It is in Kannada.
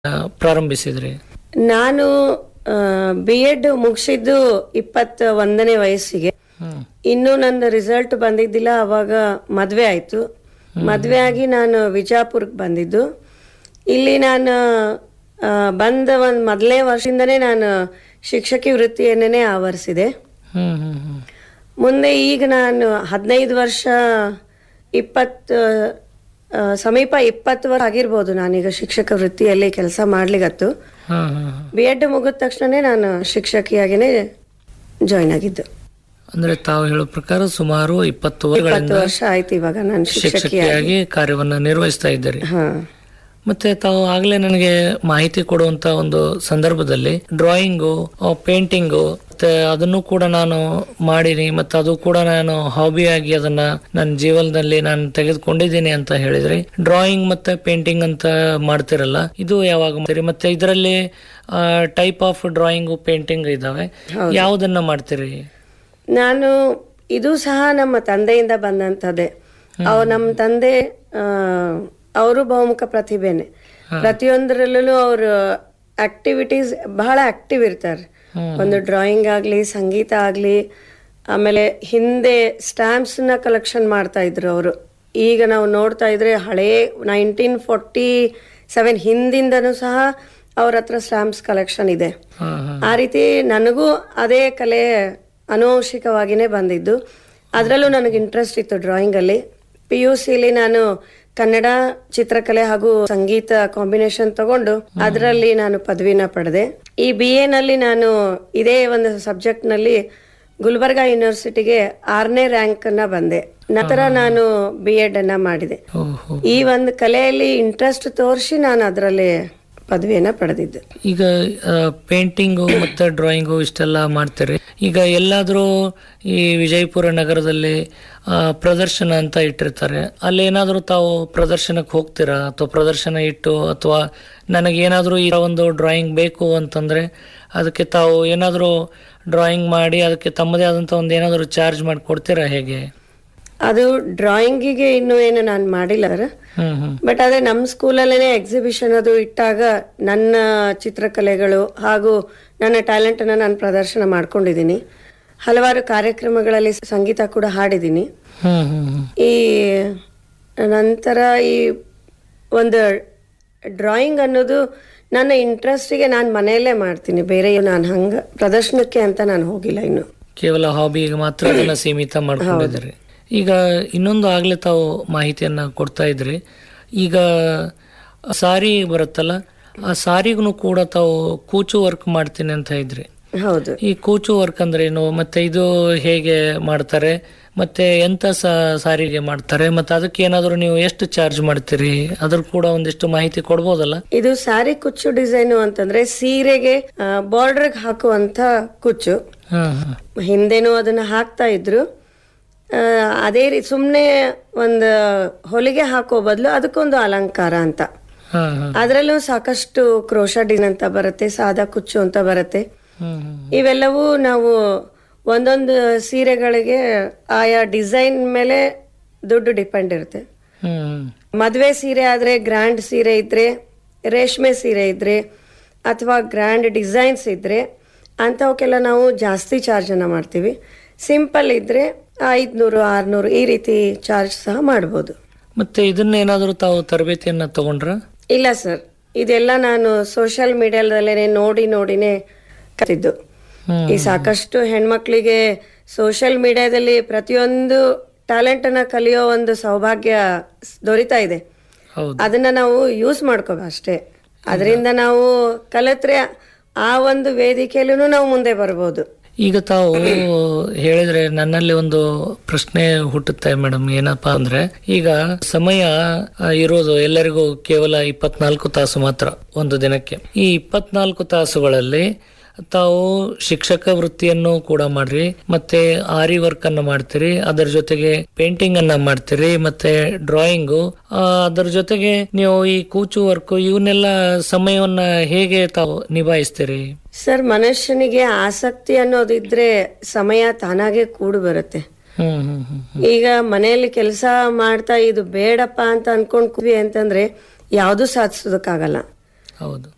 ಆ, ಪ್ರಾರಂಭಿಸಿದ್ರಿ ನಾನು ಬಿ ಎಡ್ ಮುಗಿಸಿದ್ದು ಇಪ್ಪತ್ತ ಒಂದನೇ ವಯಸ್ಸಿಗೆ ಹ್ಮ್ ಇನ್ನು ನನ್ನ ರಿಸಲ್ಟ್ ಬಂದಿದ್ದಿಲ್ಲ ಅವಾಗ ಮದುವೆ ಆಯಿತು ಮದುವೆ ಆಗಿ ನಾನು ವಿಜಾಪುರಕ್ಕೆ ಬಂದಿದ್ದು ಇಲ್ಲಿ ನಾನು ಆ, ಬಂದ ಒಂದು ಮೊದಲನೇ ವರ್ಷದಿಂದನೇ ನಾನು ಶಿಕ್ಷಕಿ ವೃತ್ತಿಯನ್ನೇ ಆವರಿಸಿದೆ ಹ್ಮ್ ಹ್ಮ್ ಹ್ಮ್ ಮುಂದೆ ಈಗ ನಾನು ಹದಿನೈದು ವರ್ಷ ಇಪ್ಪತ್ತು ಆ, ಸಮೀಪ ಇಪ್ಪತ್ತು ವರ್ಷ ಆಗಿರ್ಬೋದು ನಾನೀಗ ಶಿಕ್ಷಕ ವೃತ್ತಿಯಲ್ಲಿ ಕೆಲಸ ಮಾಡ್ಲಿಗತ್ತು ಹ್ಮ್ ಹ್ಮ್ ಹ್ಮ್. ಬಿ ಎಡ್ ಮುಗಿದ ತಕ್ಷಣನೇ ನಾನು ಶಿಕ್ಷಕಿಯಾಗಿನೇ ಜಾಯ್ನ್ ಆಗಿದ್ದು ಅಂದ್ರೆ ತಾವು ಹೇಳೋ ಪ್ರಕಾರ ಸುಮಾರು ಇಪ್ಪತ್ತು ಇಪ್ಪತ್ತು ವರ್ಷಗಳಿಂದ ವರ್ಷ ಆಯ್ತು ಇವಾಗ ನಾನು ಶಿಕ್ಷಕಿಯಾಗಿ ಶಿಕ್ಷಕಿಯಾಗಿ ಕಾರ್ಯವನ್ನ ನಿರ್ವಹಿಸ್ತಾ ಇದ್ದೀರಿ ಹಾ ಮತ್ತೆ ತಾವು ಆಗ್ಲೇ ನನಗೆ ಮಾಹಿತಿ ಕೊಡುವಂತ ಒಂದು ಸಂದರ್ಭದಲ್ಲಿ ಡ್ರಾಯಿಂಗು ಪೇಂಟಿಂಗು ಮತ್ತೆ ಅದನ್ನು ಕೂಡ ನಾನು ಮಾಡೀನಿ ಮತ್ತೆ ಅದು ಕೂಡ ನಾನು ಹಾಬಿಯಾಗಿ ಅದನ್ನ ನನ್ನ ಜೀವನದಲ್ಲಿ ನಾನು ತೆಗೆದುಕೊಂಡಿದ್ದೀನಿ ಅಂತ ಹೇಳಿದ್ರಿ ಡ್ರಾಯಿಂಗ್ ಮತ್ತೆ ಪೇಂಟಿಂಗ್ ಅಂತ ಮಾಡ್ತಿರಲ್ಲ ಇದು ಯಾವಾಗ ಮಾಡ್ತೀರಿ ಮತ್ತೆ ಇದರಲ್ಲಿ ಟೈಪ್ ಆಫ್ ಡ್ರಾಯಿಂಗು ಪೇಂಟಿಂಗ್ ಇದಾವೆ ಯಾವುದನ್ನ ಮಾಡ್ತೀರಿ ನಾನು ಇದು ಸಹ ನಮ್ಮ ತಂದೆಯಿಂದ ಬಂದಂಥದ್ದೇ ಅವ್ ನಮ್ಮ ತಂದೆ ಅವರು ಬಹುಮುಖ ಪ್ರತಿಭೆನೆ ಪ್ರತಿಯೊಂದರಲ್ಲೂ ಅವರು ಆಕ್ಟಿವಿಟೀಸ್ ಬಹಳ ಆಕ್ಟಿವ್ ಇರ್ತಾರೆ ಒಂದು ಡ್ರಾಯಿಂಗ್ ಆಗಲಿ ಸಂಗೀತ ಆಗಲಿ ಆಮೇಲೆ ಹಿಂದೆ ಸ್ಟ್ಯಾಂಪ್ಸ್ ನ ಕಲೆಕ್ಷನ್ ಮಾಡ್ತಾ ಇದ್ರು ಅವರು ಈಗ ನಾವು ನೋಡ್ತಾ ಇದ್ರೆ ಹಳೇ ನೈನ್ಟೀನ್ ಫೋರ್ಟಿ ಸೆವೆನ್ ಹಿಂದಿಂದನೂ ಸಹ ಅವ್ರ ಹತ್ರ ಸ್ಟ್ಯಾಂಪ್ಸ್ ಕಲೆಕ್ಷನ್ ಇದೆ ಹಾ ಹಾ ಆ ರೀತಿ ನನಗೂ ಅದೇ ಕಲೆ ಅನುವಂಶಿಕವಾಗಿನೇ ಬಂದಿದ್ದು ಅದರಲ್ಲೂ ನನಗೆ ಇಂಟ್ರೆಸ್ಟ್ ಇತ್ತು ಡ್ರಾಯಿಂಗ್ ಅಲ್ಲಿ ಪಿ ಯು ಸಿಲಿ ನಾನು ಕನ್ನಡ ಚಿತ್ರಕಲೆ ಹಾಗೂ ಸಂಗೀತ ಕಾಂಬಿನೇಷನ್ ತಗೊಂಡು ಅದರಲ್ಲಿ ನಾನು ಪದವಿನ ಪಡೆದೆ ಈ ಬಿ ಎ ನಲ್ಲಿ ನಾನು ಇದೇ ಒಂದು ಸಬ್ಜೆಕ್ಟ್ ನಲ್ಲಿ ಗುಲ್ಬರ್ಗಾ ಯೂನಿವರ್ಸಿಟಿಗೆ ಆರನೇ ರ್ಯಾಂಕ್ ಅನ್ನ ಬಂದೆ ನಂತರ ನಾನು ಬಿ ಎಡ್ ಅನ್ನ ಮಾಡಿದೆ ಓಹೋ ಈ ಒಂದು ಕಲೆಯಲ್ಲಿ ಇಂಟ್ರೆಸ್ಟ್ ತೋರಿಸಿ ನಾನು ಅದರಲ್ಲಿ ಪದವಿಯನ್ನ ಪಡೆದಿದ್ದೆ ಈಗ ಪೇಂಟಿಂಗು ಮತ್ತೆ ಡ್ರಾಯಿಂಗು ಇಷ್ಟೆಲ್ಲ ಮಾಡ್ತೀರಿ ಈಗ ಎಲ್ಲಾದರೂ ಈ ವಿಜಯಪುರ ನಗರದಲ್ಲಿ ಆ, ಪ್ರದರ್ಶನ ಅಂತ ಇಟ್ಟಿರ್ತಾರೆ ಅಲ್ಲಿ ಏನಾದರೂ ತಾವು ಪ್ರದರ್ಶನಕ್ಕೆ ಹೋಗ್ತೀರಾ ಅಥವಾ ಪ್ರದರ್ಶನ ಇಟ್ಟು ಅಥವಾ ನನಗೇನಾದರೂ ಈ ಒಂದು ಡ್ರಾಯಿಂಗ್ ಬೇಕು ಅಂತಂದ್ರೆ ಅದಕ್ಕೆ ತಾವು ಏನಾದರೂ ಡ್ರಾಯಿಂಗ್ ಮಾಡಿ ಅದಕ್ಕೆ ತಮ್ಮದೇ ಆದಂಥ ಒಂದು ಏನಾದರೂ ಚಾರ್ಜ್ ಮಾಡಿ ಕೊಡ್ತೀರಾ ಹೇಗೆ ಅದು ಡ್ರಾಯಿಂಗಿಗೆ ಇನ್ನೂ ಏನು ನಾನು ಮಾಡಿಲ್ಲ ಸರ್ ಹ್ಮ್ ಹ್ಮ್ ಬಟ್ ಅದೇ ನಮ್ಮ ಸ್ಕೂಲಲ್ಲೇ ಎಕ್ಸಿಬಿಷನ್ ಅದು ಇಟ್ಟಾಗ ನನ್ನ ಚಿತ್ರಕಲೆಗಳು ಹಾಗೂ ನನ್ನ ಟ್ಯಾಲೆಂಟ್ ಅನ್ನ ನಾನು ಪ್ರದರ್ಶನ ಮಾಡ್ಕೊಂಡಿದ್ದೀನಿ ಹಲವಾರು ಕಾರ್ಯಕ್ರಮಗಳಲ್ಲಿ ಸಂಗೀತ ಕೂಡ ಹಾಡಿದ್ದೀನಿ ಹ್ಮ್ ಹ್ಮ್ ಹ್ಮ್ ಈ ನಂತರ ಈ ಒಂದು ಡ್ರಾಯಿಂಗ್ ಅನ್ನೋದು ನನ್ನ ಇಂಟ್ರೆಸ್ಟಿಗೆ ನಾನು ಮನೆಯಲ್ಲೇ ಮಾಡ್ತೀನಿ ಬೇರೆ ನಾನು ಹಂಗ ಪ್ರದರ್ಶನಕ್ಕೆ ಅಂತ ನಾನು ಹೋಗಿಲ್ಲ ಇನ್ನು ಕೇವಲ ಹಾಬಿಗೆ ಮಾತ್ರ ಅದನ್ನ ಸೀಮಿತ ಮಾಡ್ಕೊಂಡಿದ್ದೀರಿ ಈಗ ಇನ್ನೊಂದು ಆಗ್ಲೇ ತಾವು ಮಾಹಿತಿಯನ್ನ ಕೊಡ್ತಾ ಇದ್ರಿ ಈಗ ಸಾರಿ ಬರುತ್ತಲ್ಲ ಆ ಸಾರಿಗೂ ಕೂಡ ತಾವು ಕೂಚು ವರ್ಕ್ ಮಾಡ್ತೀನಿ ಅಂತ ಇದ್ರಿ ಹೌದು ಈ ಕೂಚು ವರ್ಕ್ ಅಂದ್ರೆ ಏನು ಮತ್ತೆ ಇದು ಹೇಗೆ ಮಾಡ್ತಾರೆ ಮತ್ತೆ ಎಂತ ಸ- ಸಾರಿಗೆ ಮಾಡ್ತಾರೆ ಮತ್ತೆ ಅದಕ್ಕೆ ಏನಾದರೂ ನೀವು ಎಷ್ಟು ಚಾರ್ಜ್ ಮಾಡ್ತೀರಿ ಅದ್ರ ಕೂಡ ಒಂದಿಷ್ಟು ಮಾಹಿತಿ ಕೊಡ್ಬೋದಲ್ಲ ಇದು ಸ್ಯಾರಿ ಕುಚ್ಚು ಡಿಸೈನು ಅಂತಂದ್ರೆ ಸೀರೆಗೆ ಬಾರ್ಡರ್ಗೆ ಹಾಕುವಂತ ಕುಚ್ಚು ಹಾ ಹಾ ಹಿಂದೆನೂ ಅದನ್ನ ಹಾಕ್ತಾ ಇದ್ರು ಆ, ಅದೇ ರೀತಿ ಸುಮ್ಮನೆ ಒಂದು ಹೊಲಿಗೆ ಹಾಕೋ ಬದಲು ಅದಕ್ಕೊಂದು ಅಲಂಕಾರ ಅಂತ ಹಾ ಹಾ ಅದರಲ್ಲೂ ಸಾಕಷ್ಟು ಕ್ರೋಶಾ ಡಿಸೈನ್ ಅಂತ ಬರುತ್ತೆ ಸಾದಾ ಕುಚ್ಚು ಅಂತ ಬರುತ್ತೆ ಹ್ಮ್ ಹ್ಮ್ ಇವೆಲ್ಲವೂ ನಾವು ಒಂದೊಂದು ಸೀರೆಗಳಿಗೆ ಆಯಾ ಡಿಸೈನ್ ಮೇಲೆ ದುಡ್ಡು ಡಿಪೆಂಡ್ ಇರುತ್ತೆ ಹ್ಮ್ ಹ್ಮ್ ಮದುವೆ ಸೀರೆ ಆದರೆ ಗ್ರ್ಯಾಂಡ್ ಸೀರೆ ಇದ್ರೆ ರೇಷ್ಮೆ ಸೀರೆ ಇದ್ರೆ ಅಥವಾ ಗ್ರ್ಯಾಂಡ್ ಡಿಸೈನ್ಸ್ ಇದ್ರೆ ಅಂಥವಕ್ಕೆಲ್ಲ ನಾವು ಜಾಸ್ತಿ ಚಾರ್ಜನ್ನು ಮಾಡ್ತೀವಿ ಸಿಂಪಲ್ ಇದ್ರೆ ಐದುನೂರು ಆರುನೂರು ಈ ರೀತಿ ಚಾರ್ಜ್ ಸಹ ಮಾಡ್ಬೋದು ಮತ್ತೆ ಇದನ್ನ ಏನಾದರೂ ತಾವು ತರಬೇತಿಯನ್ನ ತಗೊಂಡ್ರ ಇಲ್ಲ ಸರ್ ಇದೆಲ್ಲ ನಾನು ಸೋಷಿಯಲ್ ಮೀಡಿಯಾದಲ್ಲೇ ನೋಡಿ ನೋಡಿನೇ ಕಲಿತಿದ್ದು ಹ್ಮ್ ಈ ಸಾಕಷ್ಟು ಹೆಣ್ಮಕ್ಳಿಗೆ ಸೋಷಿಯಲ್ ಮೀಡಿಯಾದಲ್ಲಿ ಪ್ರತಿಯೊಂದು ಟ್ಯಾಲೆಂಟ್ ಅನ್ನ ಕಲಿಯೋ ಒಂದು ಸೌಭಾಗ್ಯ ಸ್- ದೊರೀತಾ ಇದೆ ಹೌದು ಅದನ್ನ ನಾವು ಯೂಸ್ ಮಾಡ್ಕೋಬೇಕು ಅಷ್ಟೇ ಅದರಿಂದ ನಾವು ಕಲಿತ್ರೆ ಆ ಒಂದು ವೇದಿಕೆಯಲ್ಲೂ ನಾವು ಮುಂದೆ ಬರ್ಬೋದು ಈಗ ತಾವು ಹೇಳಿದ್ರೆ ನನ್ನಲ್ಲಿ ಒಂದು ಪ್ರಶ್ನೆ ಹುಟ್ಟುತ್ತೆ ಮೇಡಮ್ ಏನಪ್ಪಾ ಅಂದ್ರೆ ಈಗ ಸಮಯ ಆ, ಇರೋದು ಎಲ್ಲರಿಗೂ ಕೇವಲ ಇಪ್ಪತ್ನಾಲ್ಕು ತಾಸು ಮಾತ್ರ ಒಂದು ದಿನಕ್ಕೆ ಈ ಇಪ್ಪತ್ನಾಲ್ಕು ತಾಸುಗಳಲ್ಲಿ ತಾವು ಶಿಕ್ಷಕ ವೃತ್ತಿಯನ್ನು ಕೂಡ ಮಾಡ್ರಿ ಮತ್ತೆ ಆರಿ ವರ್ಕ್ ಅನ್ನ ಮಾಡ್ತೀರಿ ಅದರ ಜೊತೆಗೆ ಪೇಂಟಿಂಗ್ ಅನ್ನ ಮಾಡ್ತೀರಿ ಮತ್ತೆ ಡ್ರಾಯಿಂಗು ಅದರ ಜೊತೆಗೆ ನೀವು ಈ ಕೂಚು ವರ್ಕ್ ಇವನ್ನೆಲ್ಲ ಸಮಯವನ್ನ ಹೇಗೆ ತಾವು ನಿಭಾಯಿಸ್ತೀರಿ ಸರ್ ಮನುಷ್ಯನಿಗೆ ಆಸಕ್ತಿ ಅನ್ನೋದಿದ್ರೆ ಸಮಯ ತಾನಾಗೆ ಕೂಡು ಬರುತ್ತೆ ಹ್ಮ್ ಹ್ಮ್ ಹ್ಮ್ ಈಗ ಮನೆಯಲ್ಲಿ ಕೆಲಸ ಮಾಡ್ತಾ ಇದು ಬೇಡಪ್ಪ ಅಂತ ಅನ್ಕೊಂಡ್ ಕೂವಿ ಅಂತಂದ್ರೆ ಯಾವುದು ಸಾಧಿಸೋದಕ್ಕಾಗಲ್ಲ ಹೌದು